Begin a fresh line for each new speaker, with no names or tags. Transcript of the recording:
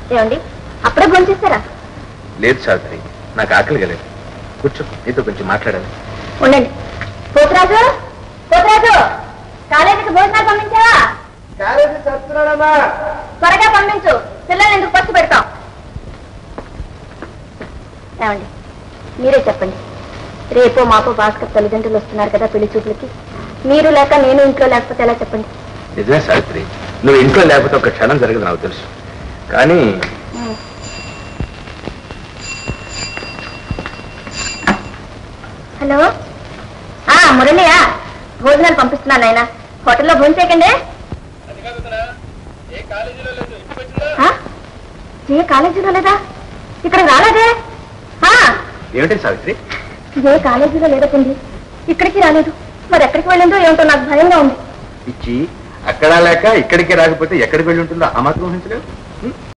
ఏమండి అప్పుడే భోంచేస్తారా
లేదు సావిత్రి నాకు ఆకలి కలేదు కూర్చో నీతో కొంచెం మాట్లాడాలి
ఉండండి పోతురాజు పోతురాజు కాలేజీకి భోజనాలు పంపించావా త్వరగా పంపించు పిల్లల్ని ఎందుకు పచ్చి పెడతాం ఏమండి మీరే చెప్పండి రేపో మాపో భాస్కర్ తల్లిదండ్రులు వస్తున్నారు కదా పెళ్లి చూపులకి మీరు లేక నేను ఇంట్లో లేకపోతే ఎలా చెప్పండి
నిజమే సావిత్రి నువ్వు ఇంట్లో లేకపోతే ఒక క్షణం జరగదు నాకు తెలుసు కానీ
హలో ఆ మురళియా భోజనాలు పంపిస్తున్నాను ఆయన హోటల్లో భోజనం చేయకండి ఆ? ఏ కాలేజీలో లేదా ఇక్కడ రాలేదే ఆ,
ఏమిటి సావిత్రి
ఏ కాలేజీలో లేదండి ఇక్కడికి రాలేదు మరి ఎక్కడికి వెళ్ళిందో ఏమిటో నాకు భయంగా ఉంది
ఇచ్చి అక్కడ లేక ఇక్కడికి రాకపోతే ఎక్కడికి వెళ్ళి ఉంటుందో ఆ మాత్రం ఊహించలేవు